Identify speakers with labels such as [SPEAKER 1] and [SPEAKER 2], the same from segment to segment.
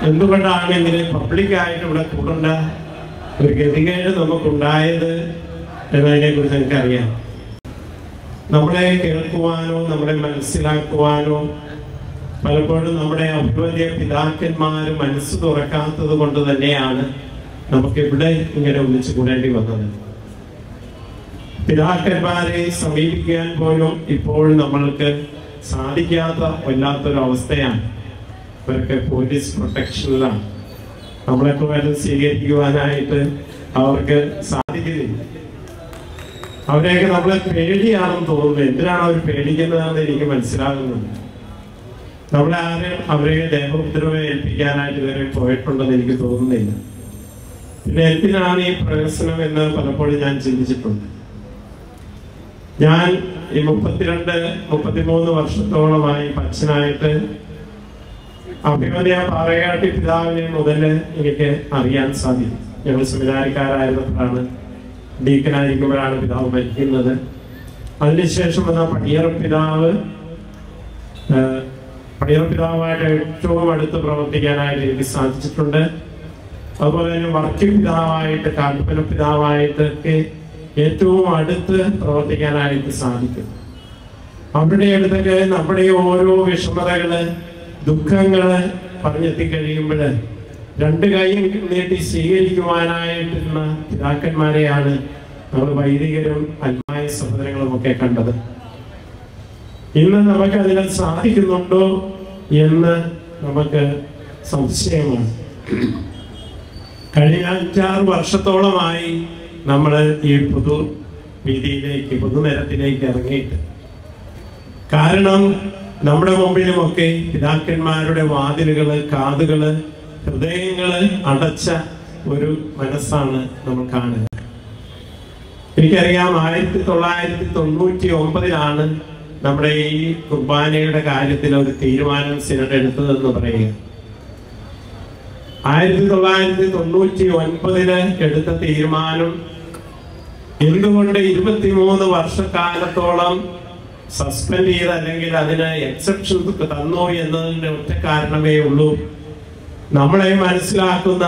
[SPEAKER 1] എന്തുകൊണ്ടാണ് ഇങ്ങനെ പബ്ലിക്കായിട്ട് ഇവിടെ കൂടേണ്ട ഒരു ഗതികേട് നമുക്കുണ്ടായത് എന്നതിനെ കുറിച്ച് എനിക്കറിയാം നമ്മളെ കേൾക്കുവാനോ നമ്മളെ മനസ്സിലാക്കുവാനോ പലപ്പോഴും നമ്മുടെ അഭിവന്യ പിതാക്കന്മാർ മനസ്സ് തുറക്കാത്തത് കൊണ്ട് തന്നെയാണ് നമുക്ക് ഇവിടെ ഇങ്ങനെ ഒന്നിച്ചു കൂടേണ്ടി വന്നത് പിതാക്കന്മാരെ സമീപിക്കാൻ പോലും ഇപ്പോൾ നമ്മൾക്ക് സാധിക്കാത്ത വല്ലാത്തൊരു അവസ്ഥയാണ് ഇവരൊക്കെ പോലീസ് പ്രൊട്ടക്ഷനിലാണ് നമ്മളൊക്കെ വരും സ്വീകരിക്കുവാനായിട്ട് അവർക്ക് സാധിക്കുന്നില്ല അവരെയൊക്കെ നമ്മളെ പേടിയാണെന്ന് തോന്നുന്നു എന്തിനാണ് അവർ പേടിക്കുന്നതെന്ന് എനിക്ക് മനസ്സിലാകുന്നുണ്ട് നമ്മളെ ആരും അവരെ ദേഹോപദ്രവം ഏൽപ്പിക്കാനായിട്ട് ഇതുവരെ പോയിട്ടുണ്ടെന്ന് എനിക്ക് തോന്നുന്നില്ല പിന്നെ എന്തിനാണ് ഈ പ്രഹസനം എന്ന് പലപ്പോഴും ഞാൻ ചിന്തിച്ചിട്ടുണ്ട് ഞാൻ ഈ മുപ്പത്തിരണ്ട് മുപ്പത്തിമൂന്ന് വർഷത്തോളമായി പച്ചനായിട്ട് അഭിമന്യ പാറയാട്ടി പിതാവിനെ മുതൽ എനിക്ക് അറിയാൻ സാധിക്കും ഞങ്ങൾ സെമിനാരിക്കാരായിരുന്നപ്പോഴാണ് ഡീക്കനായിരിക്കുമ്പോഴാണ് പിതാവ് മരിക്കുന്നത് അതിനുശേഷം വന്ന പടിയറ പിതാവ് ഏഹ്, പടിയറ പിതാവായിട്ട് ഏറ്റവും അടുത്ത് പ്രവർത്തിക്കാനായിട്ട് എനിക്ക് സാധിച്ചിട്ടുണ്ട് അതുപോലെ തന്നെ വർക്കി പിതാവായിട്ട് കാട്ടുപന പിതാവായിട്ടൊക്കെ ഏറ്റവും അടുത്ത് പ്രവർത്തിക്കാനായിട്ട് സാധിക്കും അവരുടെ അടുത്തൊക്കെ നമ്മുടെ ഓരോ വിഷമതകള് ദുഃഖങ്ങള് പറഞ്ഞെത്തി കഴിയുമ്പോൾ രണ്ട് കൈയും നീട്ടി സ്വീകരിക്കുവാനായിട്ടുള്ള പിതാക്കന്മാരെയാണ് നമ്മൾ വൈദികരും അന്മായ സഹോദരങ്ങളും ഒക്കെ കണ്ടത് ഇന്ന് നമുക്ക് അതിന് സാധിക്കുന്നുണ്ടോ എന്ന് നമുക്ക് സംശയമാണ് കഴിഞ്ഞ അഞ്ചാറ് വർഷത്തോളമായി നമ്മൾ ഈ പൊതു വീതിയിലേക്ക് പൊതുനിരത്തിലേക്ക് ഇറങ്ങിയിട്ട് കാരണം നമ്മുടെ മുമ്പിലുമൊക്കെ പിതാക്കന്മാരുടെ വാതിലുകള് കാതുകള് ഹൃദയങ്ങള് അടച്ച ഒരു മനസ്സാണ് നമ്മൾ കാണുക എനിക്കറിയാം ആയിരത്തി തൊള്ളായിരത്തി തൊണ്ണൂറ്റി ഒമ്പതിലാണ് നമ്മുടെ ഈ കുർബാനയുടെ കാര്യത്തിൽ ഒരു തീരുമാനം സിനഡ് എടുത്തതെന്ന് പറയുക ആയിരത്തി തൊള്ളായിരത്തി തൊണ്ണൂറ്റി ഒൻപതിന് എടുത്ത തീരുമാനം എന്തുകൊണ്ട് ഇരുപത്തിമൂന്ന് വർഷക്കാലത്തോളം സസ്പെൻഡ് ചെയ്ത് അല്ലെങ്കിൽ അതിന് എക്സെപ്ഷൻ തന്നു എന്നതിന്റെ ഒറ്റ കാരണമേ ഉള്ളൂ നമ്മളെ മനസ്സിലാക്കുന്ന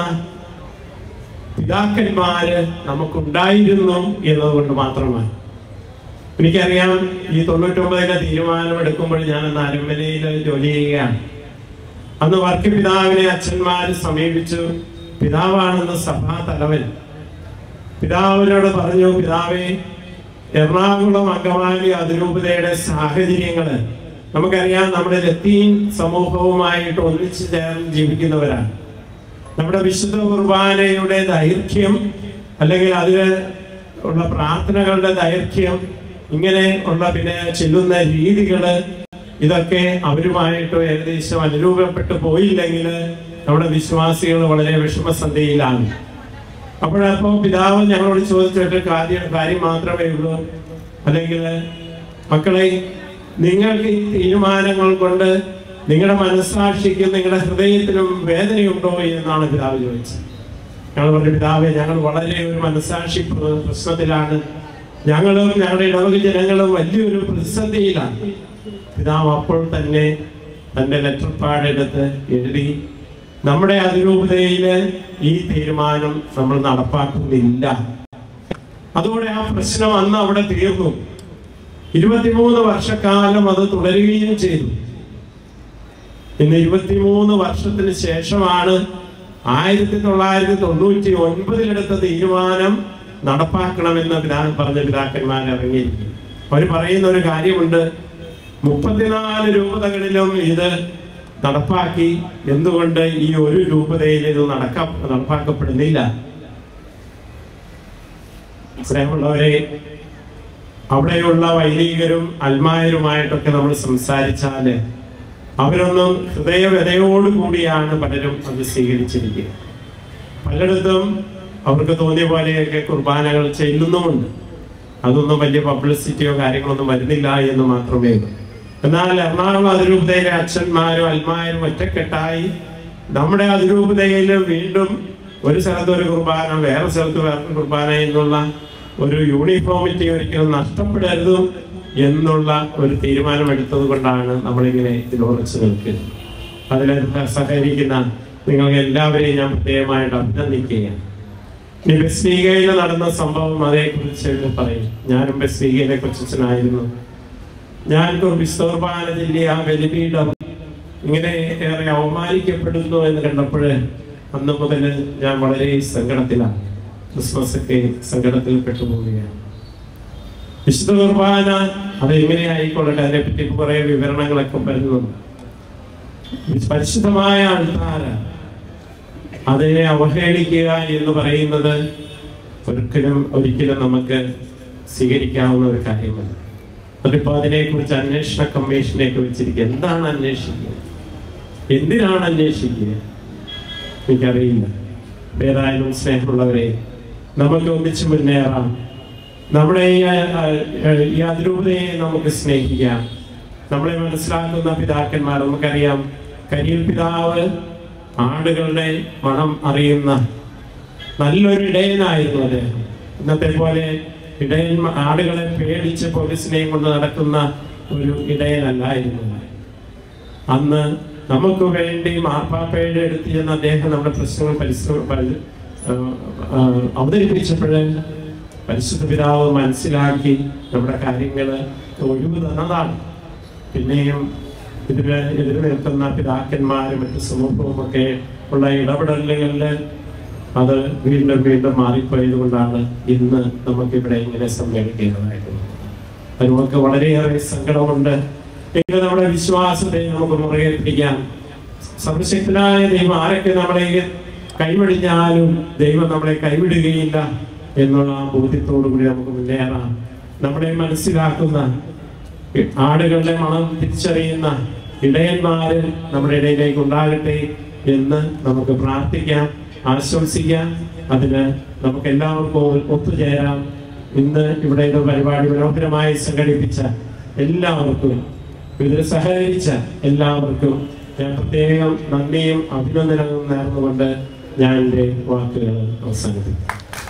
[SPEAKER 1] പിതാക്കന്മാര് നമുക്കുണ്ടായിരുന്നു എന്നതുകൊണ്ട് മാത്രമാണ് എനിക്കറിയാം ഈ തൊണ്ണൂറ്റൊമ്പതിന്റെ തീരുമാനം എടുക്കുമ്പോൾ ഞാൻ അന്ന് അരമനയിൽ ജോലി ചെയ്യുകയാണ് അന്ന് വർക്കി പിതാവിനെ അച്ഛന്മാര് സമീപിച്ചു പിതാവാണെന്ന് സഭാ തലവൻ പിതാവിനോട് പറഞ്ഞു പിതാവേ എറണാകുളം അങ്കമാലി അതിരൂപതയുടെ സാഹചര്യങ്ങള് നമുക്കറിയാം നമ്മുടെ ലത്തീൻ സമൂഹവുമായിട്ട് ഒന്നിച്ചു ചേർന്ന് ജീവിക്കുന്നവരാണ് നമ്മുടെ വിശുദ്ധ കുർബാനയുടെ ദൈർഘ്യം അല്ലെങ്കിൽ അതിന് ഉള്ള പ്രാർത്ഥനകളുടെ ദൈർഘ്യം ഇങ്ങനെ ഉള്ള പിന്നെ ചെല്ലുന്ന രീതികള് ഇതൊക്കെ അവരുമായിട്ട് ഏകദേശം അനുരൂപപ്പെട്ടു പോയില്ലെങ്കിൽ നമ്മുടെ വിശ്വാസികൾ വളരെ വിഷമസന്ധിയിലാണ് അപ്പോഴപ്പോ പിതാവ് ഞങ്ങളോട് ചോദിച്ചിട്ട് കാര്യം കാര്യം മാത്രമേ ഉള്ളൂ അല്ലെങ്കിൽ മക്കളെ നിങ്ങൾക്ക് ഈ തീരുമാനങ്ങൾ കൊണ്ട് നിങ്ങളുടെ മനസ്സാക്ഷിക്കും നിങ്ങളുടെ ഹൃദയത്തിനും വേദനയുണ്ടോ എന്നാണ് പിതാവ് ചോദിച്ചത് ഞങ്ങൾ പറഞ്ഞു പിതാവെ ഞങ്ങൾ വളരെ ഒരു മനസ്സാക്ഷി പ്ര- പ്രശ്നത്തിലാണ് ഞങ്ങളും ഞങ്ങളുടെ ഇടവക ജനങ്ങളും വലിയൊരു പ്രതിസന്ധിയിലാണ് പിതാവ് അപ്പോൾ തന്നെ തന്റെ ലെറ്റർ പാഡ് എടുത്ത് എഴുതി നമ്മുടെ അതിരൂപതയില് ഈ തീരുമാനം നമ്മൾ നടപ്പാക്കുന്നില്ല അതോടെ ആ പ്രശ്നം അന്ന് അവിടെ തീർന്നു ഇരുപത്തിമൂന്ന് വർഷക്കാലം അത് തുടരുകയും ചെയ്തു ഇന്ന് ഇരുപത്തിമൂന്ന് വർഷത്തിന് ശേഷമാണ് ആയിരത്തി തൊള്ളായിരത്തി തൊണ്ണൂറ്റി ഒൻപതിലെടുത്ത തീരുമാനം നടപ്പാക്കണമെന്ന് പിതാ പറഞ്ഞ പിതാക്കന്മാർ ഇറങ്ങിയിരിക്കും അവർ പറയുന്ന ഒരു കാര്യമുണ്ട് മുപ്പത്തിനാല് രൂപതകളിലും ഇത് നടപ്പാക്കി എന്തുകൊണ്ട് ഈ ഒരു രൂപതയിൽ ഇത് നടക്ക നടപ്പാക്കപ്പെടുന്നില്ല സ്നേഹമുള്ളവരെ അവിടെയുള്ള വൈദികരും അൽമായരുമായിട്ടൊക്കെ നമ്മൾ സംസാരിച്ചാല് അവരൊന്നും ഹൃദയവ്യതയോടു കൂടിയാണ് പലരും അത് സ്വീകരിച്ചിരിക്കുക പലയിടത്തും അവർക്ക് തോന്നിയ പോലെയൊക്കെ കുർബാനകൾ ചെല്ലുന്നുമുണ്ട് അതൊന്നും വലിയ പബ്ലിസിറ്റിയോ കാര്യങ്ങളൊന്നും വരുന്നില്ല എന്ന് മാത്രമേ ഉള്ളൂ എന്നാൽ എറണാകുളം അതിരൂപതയിലെ അച്ഛന്മാരും അൽമാരും ഒറ്റക്കെട്ടായി നമ്മുടെ അതിരൂപതയിൽ വീണ്ടും ഒരു സ്ഥലത്ത് ഒരു കുർബാന വേറെ സ്ഥലത്ത് വേറെ കുർബാന എന്നുള്ള ഒരു യൂണിഫോമിറ്റി ഒരിക്കലും നഷ്ടപ്പെടരുത് എന്നുള്ള ഒരു തീരുമാനം എടുത്തത് കൊണ്ടാണ് നമ്മളിങ്ങനെ ഇതിൽ ഉറച്ചു നിൽക്കുന്നത് അതിൽ സഹകരിക്കുന്ന നിങ്ങൾക്ക് എല്ലാവരെയും ഞാൻ പ്രത്യേകമായിട്ട് അഭിനന്ദിക്കുകയാണ് ഇനി ബസ്ലീഗയിൽ നടന്ന സംഭവം അതേക്കുറിച്ച് പറയും ഞാനും ബസ്ലീഗയിലെ കൊച്ചനായിരുന്നു ഞാൻ വിസ്തോർബാന ജില്ല ആ ബലിപീഠം ഇങ്ങനെ ഏറെ അവമാനിക്കപ്പെടുന്നു എന്ന് കണ്ടപ്പോൾ അന്ന് മുതൽ ഞാൻ വളരെ സങ്കടത്തിലാണ് ക്രിസ്മസ് ഒക്കെ സങ്കടത്തിൽ പെട്ടുപോവുകയാണ് വിശുദ്ധ കുർബാന അത് എങ്ങനെ ആയിക്കൊള്ളട്ടെ അതിനെപ്പറ്റി കുറെ വിവരണങ്ങളൊക്കെ വരുന്നുണ്ട് പരിശുദ്ധമായ അൾത്താര അതിനെ അവഹേളിക്കുക എന്ന് പറയുന്നത് ഒരിക്കലും ഒരിക്കലും നമുക്ക് സ്വീകരിക്കാവുന്ന ഒരു കാര്യമല്ല അതിപ്പോ അതിനെക്കുറിച്ച് അന്വേഷണ കമ്മീഷനെ കുറിച്ചിരിക്കുക എന്താണ് അന്വേഷിക്കുക എന്തിനാണ് അന്വേഷിക്കുക എനിക്കറിയില്ല ഏതായാലും സ്നേഹമുള്ളവരെ നമുക്ക് ഒന്നിച്ച് മുന്നേറാം നമ്മുടെ ഈ ആ, ഈ അതിരൂപതയെ നമുക്ക് സ്നേഹിക്കാം നമ്മളെ മനസ്സിലാക്കുന്ന പിതാക്കന്മാർ നമുക്കറിയാം കരിയിൽ പിതാവ് ആടുകളുടെ മണം അറിയുന്ന നല്ലൊരു ഇടയനായിരുന്നു അദ്ദേഹം ഇന്നത്തെ പോലെ ഇടയൻ ആടുകളെ പേടിച്ച് പോലീസിനെയും കൊണ്ട് നടക്കുന്ന ഒരു ഇടയനല്ലായിരുന്നു അന്ന് നമുക്ക് വേണ്ടി മാർപ്പാപ്പയുടെ അടുത്ത് ചെന്ന് അദ്ദേഹം നമ്മുടെ പ്രശ്നങ്ങൾ പരിശ്രമ പരി- ആ, ആ, അവതരിപ്പിച്ചപ്പോഴ് പരിശുദ്ധ പിതാവ് മനസ്സിലാക്കി നമ്മുടെ കാര്യങ്ങൾ ഒഴിവ് തന്നതാണ് പിന്നെയും ഇതിന് എതിര് നിൽക്കുന്ന പിതാക്കന്മാരും മറ്റു സമൂഹവും ഒക്കെ ഉള്ള ഇടപെടലുകളിൽ അത് വീണ്ടും വീണ്ടും മാറിപ്പോയത് കൊണ്ടാണ് ഇന്ന് നമുക്കിവിടെ ഇങ്ങനെ സമ്മേളിക്കേണ്ടതായിട്ടുള്ളത് അത് നമുക്ക് വളരെയേറെ സങ്കടമുണ്ട് എങ്കിലും നമ്മുടെ വിശ്വാസത്തെ നമുക്ക് മുറുകെ പിടിക്കാം സർവശക്തനായ ദൈവം ആരൊക്കെ നമ്മളെ കൈവിടിഞ്ഞാലും ദൈവം നമ്മളെ കൈവിടുകയില്ല എന്നുള്ള ആ ബോധ്യത്തോടു കൂടി നമുക്ക് മുന്നേറാം നമ്മളെ മനസ്സിലാക്കുന്ന ആടുകളുടെ മണം തിരിച്ചറിയുന്ന ഇടയന്മാര് നമ്മുടെ ഇടയിലേക്ക് ഉണ്ടാകട്ടെ എന്ന് നമുക്ക് പ്രാർത്ഥിക്കാം ആശംസിക്കാം അതിന് നമുക്ക് എല്ലാവർക്കും ഒത്തുചേരാം ഇന്ന് ഇവിടെ ഇത് പരിപാടി മനോഹരമായി സംഘടിപ്പിച്ച എല്ലാവർക്കും ഇതിൽ സഹകരിച്ച എല്ലാവർക്കും ഞാൻ പ്രത്യേകം നന്ദിയും അഭിനന്ദനവും നേർന്നുകൊണ്ട് ഞാൻ എൻ്റെ വാക്കുകൾ അവസാനിപ്പിക്കും